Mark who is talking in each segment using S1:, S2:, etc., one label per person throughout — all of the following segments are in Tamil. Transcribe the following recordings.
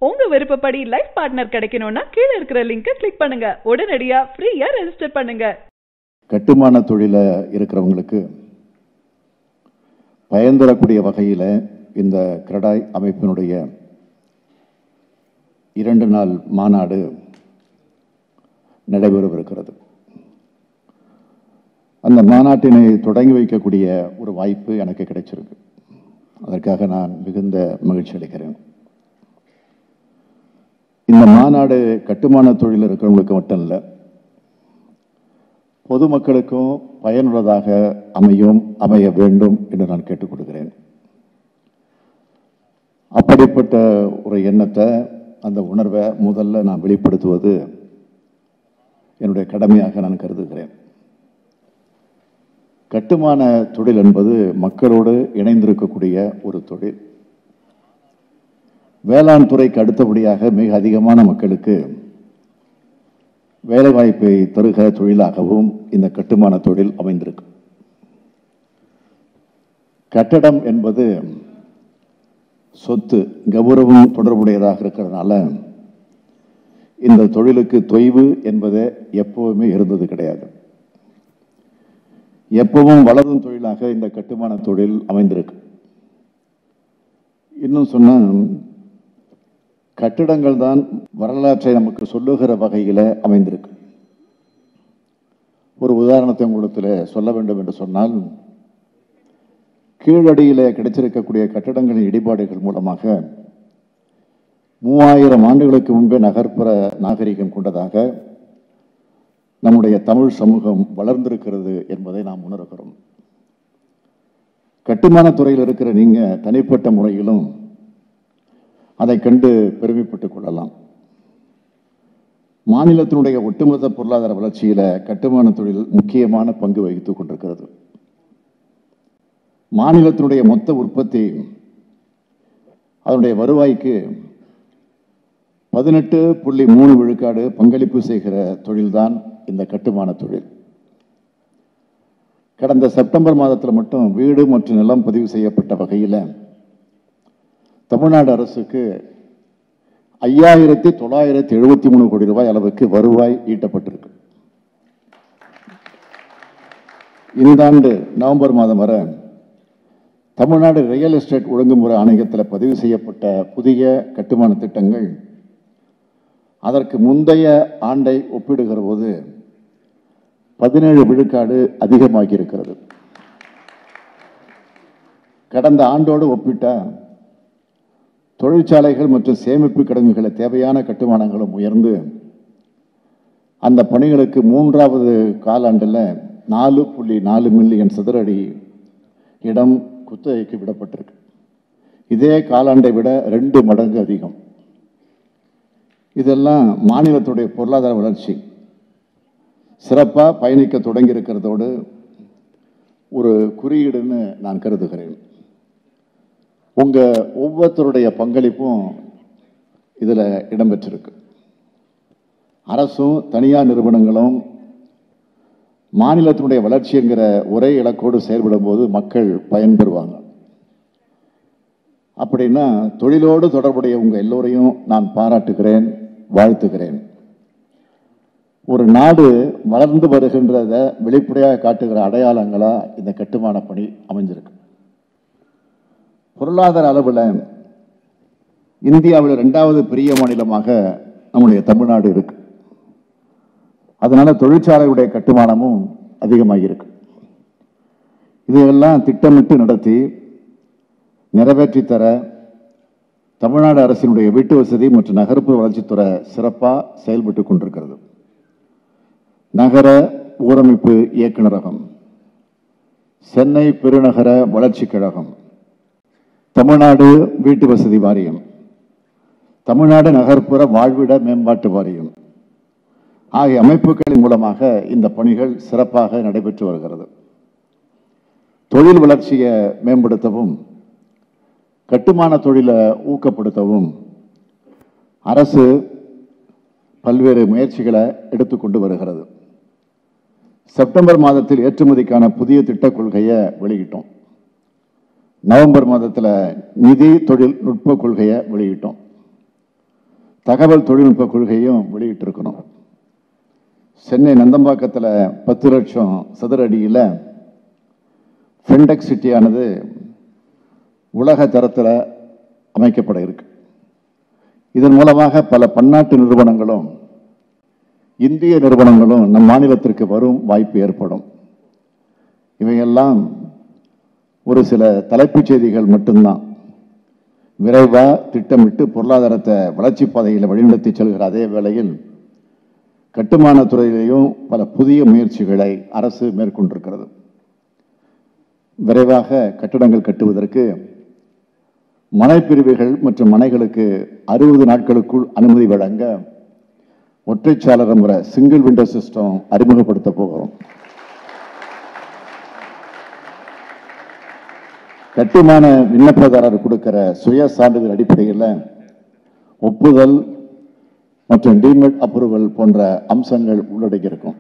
S1: உங்க விருப்பப்படி லைஃப் பார்ட்னர் கிடைக்கணும்னா கீழே இருக்கிற லிங்கை கிளிக் பண்ணுங்க உடனடியா ஃப்ரீயா ரெஜிஸ்டர் பண்ணுங்க
S2: கட்டுமான தொழில இருக்கிறவங்களுக்கு பயன் தரக்கூடிய வகையில் இந்த கிரடாய் அமைப்பினுடைய இரண்டு நாள் மாநாடு நடைபெறவிருக்கிறது அந்த மாநாட்டினை தொடங்கி வைக்கக்கூடிய ஒரு வாய்ப்பு எனக்கு கிடைச்சிருக்கு அதற்காக நான் மிகுந்த மகிழ்ச்சி அடைகிறேன் இந்த மாநாடு கட்டுமான தொழில் இருக்கிறவங்களுக்கு மட்டும் இல்லை பொதுமக்களுக்கும் பயனுள்ளதாக அமையும் அமைய வேண்டும் என்று நான் கேட்டுக்கொள்கிறேன் அப்படிப்பட்ட ஒரு எண்ணத்தை அந்த உணர்வை முதல்ல நான் வெளிப்படுத்துவது என்னுடைய கடமையாக நான் கருதுகிறேன் கட்டுமான தொழில் என்பது மக்களோடு இணைந்திருக்கக்கூடிய ஒரு தொழில் வேளாண் துறைக்கு அடுத்தபடியாக மிக அதிகமான மக்களுக்கு வேலைவாய்ப்பை தருகிற தொழிலாகவும் இந்த கட்டுமான தொழில் அமைந்திருக்கு கட்டடம் என்பது சொத்து கௌரவம் தொடர்புடையதாக இருக்கிறதுனால இந்த தொழிலுக்கு தொய்வு என்பது எப்பவுமே இருந்தது கிடையாது எப்பவும் வளரும் தொழிலாக இந்த கட்டுமான தொழில் அமைந்திருக்கு இன்னும் சொன்னா கட்டிடங்கள் தான் வரலாற்றை நமக்கு சொல்லுகிற வகையில் அமைந்திருக்கு ஒரு உதாரணத்தை உங்களிடத்தில் சொல்ல வேண்டும் என்று சொன்னால் கீழடியில் கிடைச்சிருக்கக்கூடிய கட்டிடங்களின் இடிபாடுகள் மூலமாக மூவாயிரம் ஆண்டுகளுக்கு முன்பே நகர்ப்புற நாகரிகம் கொண்டதாக நம்முடைய தமிழ் சமூகம் வளர்ந்திருக்கிறது என்பதை நாம் உணர்கிறோம் கட்டுமான துறையில் இருக்கிற நீங்க தனிப்பட்ட முறையிலும் அதை கண்டு பெருமைப்பட்டுக் கொள்ளலாம் மாநிலத்தினுடைய ஒட்டுமொத்த பொருளாதார வளர்ச்சியில கட்டுமான தொழில் முக்கியமான பங்கு வகித்துக் கொண்டிருக்கிறது மாநிலத்தினுடைய மொத்த உற்பத்தி அதனுடைய வருவாய்க்கு பதினெட்டு புள்ளி மூணு விழுக்காடு பங்களிப்பு செய்கிற தொழில்தான் இந்த கட்டுமான தொழில் கடந்த செப்டம்பர் மாதத்தில் மட்டும் வீடு மற்றும் நிலம் பதிவு செய்யப்பட்ட வகையில் தமிழ்நாடு அரசுக்கு ஐயாயிரத்தி தொள்ளாயிரத்தி எழுபத்தி மூணு கோடி ரூபாய் அளவுக்கு வருவாய் ஈட்டப்பட்டிருக்கு இந்த ஆண்டு நவம்பர் மாதம் வரை தமிழ்நாடு ரியல் எஸ்டேட் ஒழுங்குமுறை ஆணையத்தில் பதிவு செய்யப்பட்ட புதிய கட்டுமான திட்டங்கள் அதற்கு முந்தைய ஆண்டை ஒப்பிடுகிற போது பதினேழு விழுக்காடு அதிகமாகி இருக்கிறது கடந்த ஆண்டோடு ஒப்பிட்டா தொழிற்சாலைகள் மற்றும் சேமிப்பு கிடங்குகளை தேவையான கட்டுமானங்களும் உயர்ந்து அந்த பணிகளுக்கு மூன்றாவது காலாண்டில் நாலு புள்ளி நாலு மில்லியன் சதுர அடி இடம் குத்தகைக்கு விடப்பட்டிருக்கு இதே காலாண்டை விட ரெண்டு மடங்கு அதிகம் இதெல்லாம் மாநிலத்துடைய பொருளாதார வளர்ச்சி சிறப்பாக பயணிக்க தொடங்கி இருக்கிறதோடு ஒரு குறியீடுன்னு நான் கருதுகிறேன் உங்க ஒவ்வொருத்தருடைய பங்களிப்பும் இதுல இடம்பெற்றிருக்கு அரசும் தனியார் நிறுவனங்களும் மாநிலத்தினுடைய வளர்ச்சிங்கிற ஒரே இலக்கோடு செயல்படும் போது மக்கள் பயன்பெறுவாங்க அப்படின்னா தொழிலோடு தொடர்புடைய உங்க எல்லோரையும் நான் பாராட்டுகிறேன் வாழ்த்துகிறேன் ஒரு நாடு வளர்ந்து வருகின்றத வெளிப்படையாக காட்டுகிற அடையாளங்களா இந்த கட்டுமான பணி அமைஞ்சிருக்கு பொருளாதார அளவில் இந்தியாவில் ரெண்டாவது பெரிய மாநிலமாக நம்முடைய தமிழ்நாடு இருக்கு அதனால தொழிற்சாலையுடைய கட்டுமானமும் அதிகமாக இருக்கு இதையெல்லாம் திட்டமிட்டு நடத்தி நிறைவேற்றி தர தமிழ்நாடு அரசினுடைய வீட்டு வசதி மற்றும் நகர்ப்புற வளர்ச்சித்துறை சிறப்பாக செயல்பட்டு கொண்டிருக்கிறது நகர ஊரமைப்பு இயக்குநரகம் சென்னை பெருநகர வளர்ச்சி கழகம் தமிழ்நாடு வீட்டு வசதி வாரியம் தமிழ்நாடு நகர்ப்புற வாழ்விட மேம்பாட்டு வாரியம் ஆகிய அமைப்புகளின் மூலமாக இந்த பணிகள் சிறப்பாக நடைபெற்று வருகிறது தொழில் வளர்ச்சியை மேம்படுத்தவும் கட்டுமான தொழிலை ஊக்கப்படுத்தவும் அரசு பல்வேறு முயற்சிகளை எடுத்துக்கொண்டு வருகிறது செப்டம்பர் மாதத்தில் ஏற்றுமதிக்கான புதிய திட்டக் கொள்கையை வெளியிட்டோம் நவம்பர் மாதத்தில் நிதி தொழில்நுட்ப கொள்கையை வெளியிட்டோம் தகவல் தொழில்நுட்ப கொள்கையும் வெளியிட்டிருக்கணும் சென்னை நந்தம்பாக்கத்தில் பத்து லட்சம் சதுர அடியில் ஃபென்டெக் சிட்டியானது உலக தரத்தில் அமைக்கப்பட இருக்கு இதன் மூலமாக பல பன்னாட்டு நிறுவனங்களும் இந்திய நிறுவனங்களும் நம் மாநிலத்திற்கு வரும் வாய்ப்பு ஏற்படும் இவையெல்லாம் ஒரு சில தலைப்புச் செய்திகள் மட்டும்தான் விரைவா திட்டமிட்டு பொருளாதாரத்தை வளர்ச்சி பாதையில் வழிநடத்தி செல்கிற அதே வேளையில் கட்டுமானத் துறையிலேயும் பல புதிய முயற்சிகளை அரசு மேற்கொண்டிருக்கிறது விரைவாக கட்டடங்கள் கட்டுவதற்கு மனைப்பிரிவுகள் மற்றும் மனைகளுக்கு அறுபது நாட்களுக்குள் அனுமதி வழங்க ஒற்றைச்சாளர முறை சிங்கிள் விண்டோ சிஸ்டம் அறிமுகப்படுத்த போகிறோம் கட்டுமான விண்ணப்பதாரர் கொடுக்கிற சுய சான்றிதழ் அடிப்படையில் ஒப்புதல் மற்றும் டிமெட் அப்ரூவல் போன்ற அம்சங்கள் உள்ளடக்கியிருக்கும்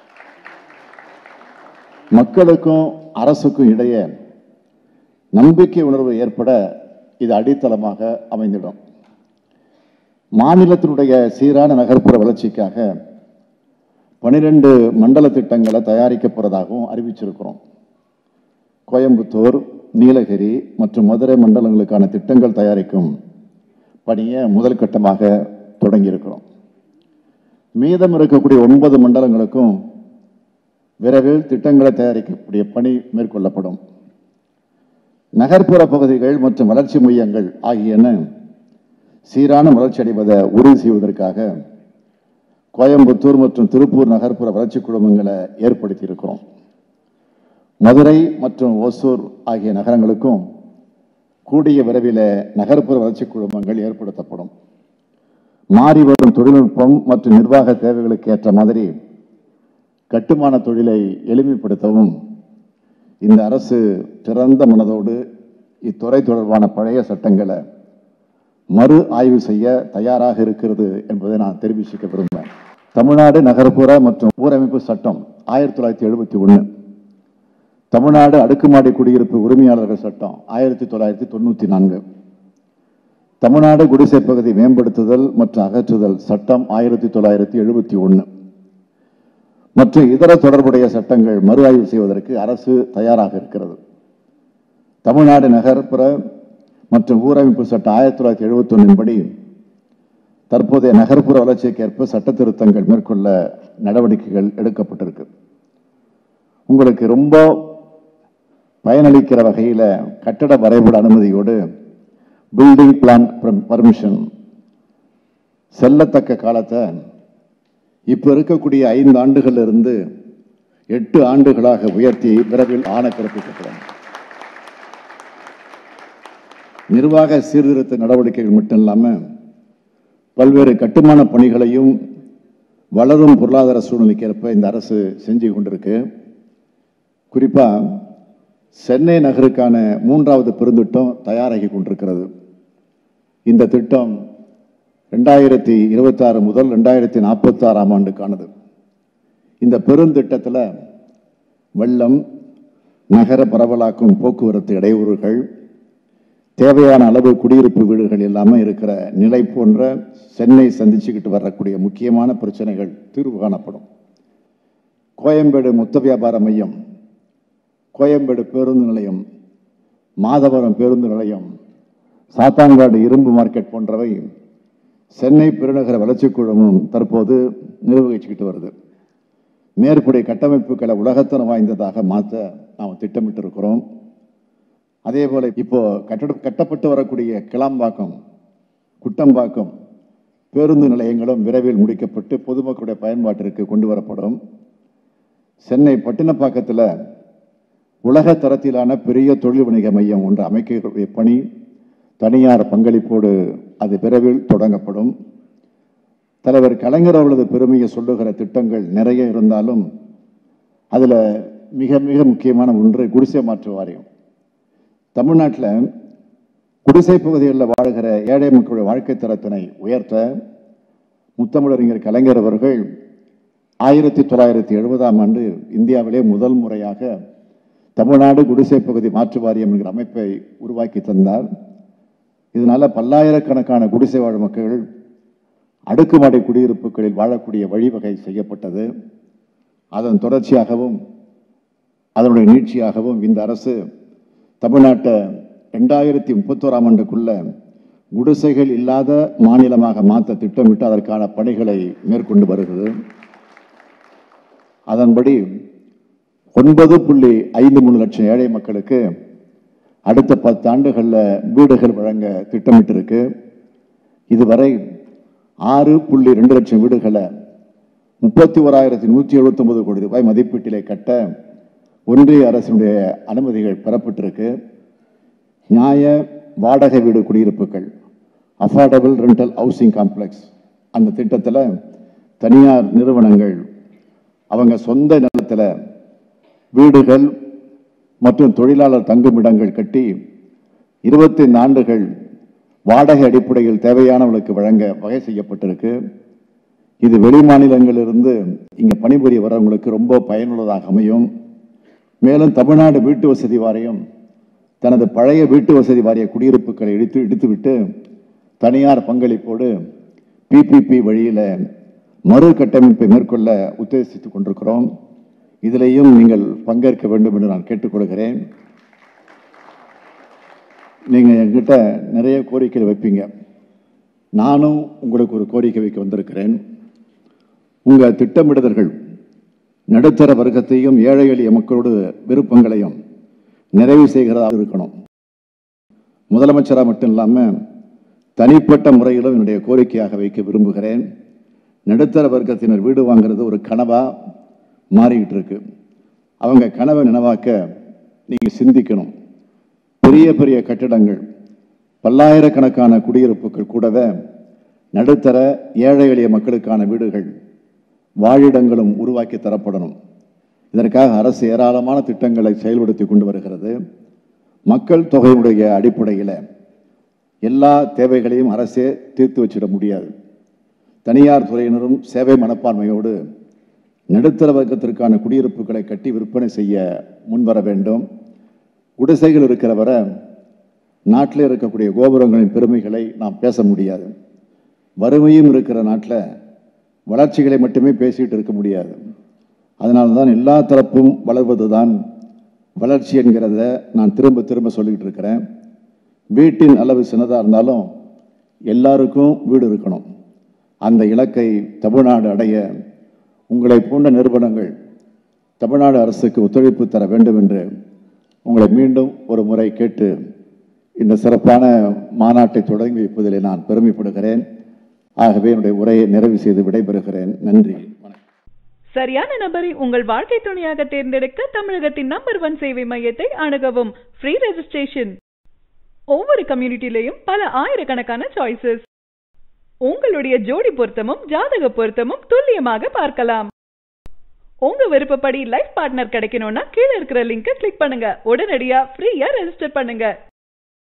S2: மக்களுக்கும் அரசுக்கும் இடையே நம்பிக்கை உணர்வு ஏற்பட இது அடித்தளமாக அமைந்திடும் மாநிலத்தினுடைய சீரான நகர்ப்புற வளர்ச்சிக்காக பனிரெண்டு மண்டல திட்டங்களை தயாரிக்க போறதாகவும் அறிவிச்சிருக்கிறோம் கோயம்புத்தூர் நீலகிரி மற்றும் மதுரை மண்டலங்களுக்கான திட்டங்கள் தயாரிக்கும் பணியை முதல் கட்டமாக தொடங்கியிருக்கிறோம் மீதம் இருக்கக்கூடிய ஒன்பது மண்டலங்களுக்கும் விரைவில் திட்டங்களை தயாரிக்கக்கூடிய பணி மேற்கொள்ளப்படும் நகர்ப்புற பகுதிகள் மற்றும் வளர்ச்சி மையங்கள் ஆகியன சீரான வளர்ச்சி அடைவதை உறுதி செய்வதற்காக கோயம்புத்தூர் மற்றும் திருப்பூர் நகர்ப்புற வளர்ச்சி குழுமங்களை ஏற்படுத்தி இருக்கிறோம் மதுரை மற்றும் ஓசூர் ஆகிய நகரங்களுக்கும் கூடிய விரைவில் நகர்ப்புற வளர்ச்சி குழுமங்கள் ஏற்படுத்தப்படும் மாறி வரும் தொழில்நுட்பம் மற்றும் நிர்வாக தேவைகளுக்கு ஏற்ற மாதிரி கட்டுமான தொழிலை எளிமைப்படுத்தவும் இந்த அரசு திறந்த மனதோடு இத்துறை தொடர்பான பழைய சட்டங்களை மறு ஆய்வு செய்ய தயாராக இருக்கிறது என்பதை நான் தெரிவிச்சுக்க விரும்புகிறேன் தமிழ்நாடு நகர்ப்புற மற்றும் ஊரமைப்பு சட்டம் ஆயிரத்தி தொள்ளாயிரத்தி எழுபத்தி ஒன்று தமிழ்நாடு அடுக்குமாடி குடியிருப்பு உரிமையாளர்கள் சட்டம் ஆயிரத்தி தொள்ளாயிரத்தி தொண்ணூற்றி நான்கு தமிழ்நாடு குடிசை பகுதி மேம்படுத்துதல் மற்றும் அகற்றுதல் சட்டம் ஆயிரத்தி தொள்ளாயிரத்தி எழுபத்தி ஒன்று மற்றும் இதர தொடர்புடைய சட்டங்கள் மறு ஆய்வு செய்வதற்கு அரசு தயாராக இருக்கிறது தமிழ்நாடு நகர்ப்புற மற்றும் ஊரமைப்பு சட்டம் ஆயிரத்தி தொள்ளாயிரத்தி எழுபத்தி படி தற்போதைய நகர்ப்புற வளர்ச்சிக்கேற்ப சட்ட திருத்தங்கள் மேற்கொள்ள நடவடிக்கைகள் எடுக்கப்பட்டிருக்கு உங்களுக்கு ரொம்ப பயனளிக்கிற வகையில் கட்டட வரைபட அனுமதியோடு பில்டிங் பிளான் பர்மிஷன் செல்லத்தக்க காலத்தை இப்ப இருக்கக்கூடிய ஐந்து ஆண்டுகள்ல இருந்து எட்டு ஆண்டுகளாக உயர்த்தி விரைவில் ஆணை பிறப்பிக்கப்படும் நிர்வாக சீர்திருத்த நடவடிக்கைகள் மட்டும் இல்லாம பல்வேறு கட்டுமான பணிகளையும் வளரும் பொருளாதார சூழ்நிலைக்கு ஏற்ப இந்த அரசு செஞ்சு கொண்டிருக்கு குறிப்பா சென்னை நகருக்கான மூன்றாவது பெருந்திட்டம் தயாராகி கொண்டிருக்கிறது இந்த திட்டம் ரெண்டாயிரத்தி இருபத்தாறு முதல் ரெண்டாயிரத்தி நாற்பத்தி ஆறாம் ஆண்டுக்கானது இந்த பெருந்திட்டத்தில் வெள்ளம் நகர பரவலாக்கும் போக்குவரத்து இடையூறுகள் தேவையான அளவு குடியிருப்பு வீடுகள் இல்லாமல் இருக்கிற நிலை போன்ற சென்னை சந்திச்சுக்கிட்டு வரக்கூடிய முக்கியமான பிரச்சனைகள் தீர்வு காணப்படும் கோயம்பேடு மொத்த வியாபார மையம் கோயம்பேடு பேருந்து நிலையம் மாதவரம் பேருந்து நிலையம் சாத்தான்காடு இரும்பு மார்க்கெட் போன்றவை சென்னை பெருநகர வளர்ச்சிக் குழுமம் தற்போது நிர்வகிச்சுக்கிட்டு வருது மேற்படி கட்டமைப்புகளை உலகத்தரம் வாய்ந்ததாக மாற்ற நாம் திட்டமிட்டு இருக்கிறோம் அதே போல இப்போ கட்டட கட்டப்பட்டு வரக்கூடிய கிளாம்பாக்கம் குட்டம்பாக்கம் பேருந்து நிலையங்களும் விரைவில் முடிக்கப்பட்டு பொதுமக்களுடைய பயன்பாட்டிற்கு கொண்டு வரப்படும் சென்னை பட்டினப்பாக்கத்தில் உலக தரத்திலான பெரிய தொழில் வணிக மையம் ஒன்று அமைக்கக்கூடிய பணி தனியார் பங்களிப்போடு அது விரைவில் தொடங்கப்படும் தலைவர் கலைஞர் அவர்களது பெருமையை சொல்லுகிற திட்டங்கள் நிறைய இருந்தாலும் அதில் மிக மிக முக்கியமான ஒன்று குடிசை மாற்று வாரியம் தமிழ்நாட்டில் குடிசை பகுதிகளில் வாழுகிற ஏழை மக்களுடைய வாழ்க்கை தரத்தினை உயர்த்த முத்தமிழறிஞர் கலைஞர் அவர்கள் ஆயிரத்தி தொள்ளாயிரத்தி எழுபதாம் ஆண்டு இந்தியாவிலே முதல் முறையாக தமிழ்நாடு குடிசை பகுதி மாற்று வாரியம் என்கிற அமைப்பை உருவாக்கி தந்தார் இதனால பல்லாயிரக்கணக்கான குடிசை வாழ் மக்கள் அடுக்குமாடி குடியிருப்புகளில் வாழக்கூடிய வழிவகை செய்யப்பட்டது அதன் தொடர்ச்சியாகவும் அதனுடைய நீட்சியாகவும் இந்த அரசு தமிழ்நாட்டை ரெண்டாயிரத்தி முப்பத்தோராம் ஆண்டுக்குள்ள குடிசைகள் இல்லாத மாநிலமாக மாற்ற திட்டமிட்டு அதற்கான பணிகளை மேற்கொண்டு வருகிறது அதன்படி ஒன்பது புள்ளி ஐந்து மூணு லட்சம் ஏழை மக்களுக்கு அடுத்த பத்து ஆண்டுகளில் வீடுகள் வழங்க திட்டமிட்டிருக்கு இதுவரை ஆறு புள்ளி ரெண்டு லட்சம் வீடுகளை முப்பத்தி ஓராயிரத்தி நூற்றி எழுபத்தொன்பது கோடி ரூபாய் மதிப்பீட்டிலே கட்ட ஒன்றிய அரசினுடைய அனுமதிகள் பெறப்பட்டிருக்கு நியாய வாடகை வீடு குடியிருப்புகள் அஃபோர்டபுள் ரெண்டல் ஹவுசிங் காம்ப்ளெக்ஸ் அந்த திட்டத்தில் தனியார் நிறுவனங்கள் அவங்க சொந்த நிலத்தில் வீடுகள் மற்றும் தொழிலாளர் தங்குமிடங்கள் கட்டி இருபத்தைந்து ஆண்டுகள் வாடகை அடிப்படையில் தேவையானவர்களுக்கு வழங்க வகை செய்யப்பட்டிருக்கு இது வெளி மாநிலங்களிலிருந்து இங்கே பணிபுரிய வரவங்களுக்கு ரொம்ப பயனுள்ளதாக அமையும் மேலும் தமிழ்நாடு வீட்டு வசதி வாரியம் தனது பழைய வீட்டு வசதி வாரிய குடியிருப்புகளை இடித்து இடித்துவிட்டு தனியார் பங்களிப்போடு பிபிபி வழியில் மறு கட்டமைப்பை மேற்கொள்ள உத்தேசித்துக் கொண்டிருக்கிறோம் இதிலேயும் நீங்கள் பங்கேற்க வேண்டும் என்று நான் கேட்டுக்கொள்கிறேன் நீங்கள் என்கிட்ட நிறைய கோரிக்கைகள் வைப்பீங்க நானும் உங்களுக்கு ஒரு கோரிக்கை வைக்க வந்திருக்கிறேன் உங்கள் திட்டமிடுதல்கள் நடுத்தர வர்க்கத்தையும் ஏழை எளிய மக்களோட விருப்பங்களையும் நிறைவு செய்கிறதா இருக்கணும் முதலமைச்சராக மட்டும் இல்லாமல் தனிப்பட்ட முறையிலும் என்னுடைய கோரிக்கையாக வைக்க விரும்புகிறேன் நடுத்தர வர்க்கத்தினர் வீடு வாங்குறது ஒரு கனவா மாறிக்கிட்டு இருக்கு அவங்க கனவை நினைவாக்க நீங்கள் சிந்திக்கணும் பெரிய பெரிய கட்டிடங்கள் பல்லாயிரக்கணக்கான குடியிருப்புகள் கூடவே நடுத்தர ஏழை எளிய மக்களுக்கான வீடுகள் வாழிடங்களும் உருவாக்கி தரப்படணும் இதற்காக அரசு ஏராளமான திட்டங்களை செயல்படுத்தி கொண்டு வருகிறது மக்கள் தொகையினுடைய அடிப்படையில் எல்லா தேவைகளையும் அரசே தீர்த்து வச்சிட முடியாது தனியார் துறையினரும் சேவை மனப்பான்மையோடு நடுத்தர வர்க்கத்திற்கான குடியிருப்புகளை கட்டி விற்பனை செய்ய முன்வர வேண்டும் குடிசைகள் இருக்கிற வரை நாட்டில் இருக்கக்கூடிய கோபுரங்களின் பெருமைகளை நாம் பேச முடியாது வறுமையும் இருக்கிற நாட்டில் வளர்ச்சிகளை மட்டுமே பேசிட்டு இருக்க முடியாது அதனால தான் எல்லா தரப்பும் வளர்வது தான் வளர்ச்சி என்கிறத நான் திரும்ப திரும்ப சொல்லிக்கிட்டு இருக்கிறேன் வீட்டின் அளவு சின்னதாக இருந்தாலும் எல்லாருக்கும் வீடு இருக்கணும் அந்த இலக்கை தமிழ்நாடு அடைய உங்களை போன்ற நிறுவனங்கள் தமிழ்நாடு அரசுக்கு ஒத்துழைப்பு தர வேண்டும் என்று உங்களை மீண்டும் ஒரு முறை கேட்டு இந்த சிறப்பான மாநாட்டை தொடங்கி வைப்பதில் நான் பெருமைப்படுகிறேன் ஆகவே என்னுடைய உரையை நிறைவு செய்து விடைபெறுகிறேன் நன்றி வணக்கம்
S1: சரியான நபரை உங்கள் வாழ்க்கை துணையாக தேர்ந்தெடுக்க தமிழகத்தின் நம்பர் ஒன் சேவை மையத்தை அணுகவும் ஃப்ரீ ரெஜிஸ்ட்ரேஷன் ஒவ்வொரு கம்யூனிட்டிலையும் பல ஆயிரக்கணக்கான சாய்ஸஸ் உங்களுடைய ஜோடி பொருத்தமும் ஜாதக பொருத்தமும் துல்லியமாக பார்க்கலாம் உங்க விருப்பப்படி லைஃப் பார்ட்னர் கிடைக்கணும்னா கீழே இருக்கிற லிங்கை கிளிக் பண்ணுங்க உடனடியா ஃப்ரீயா ரெஜிஸ்டர் பண்ணுங்க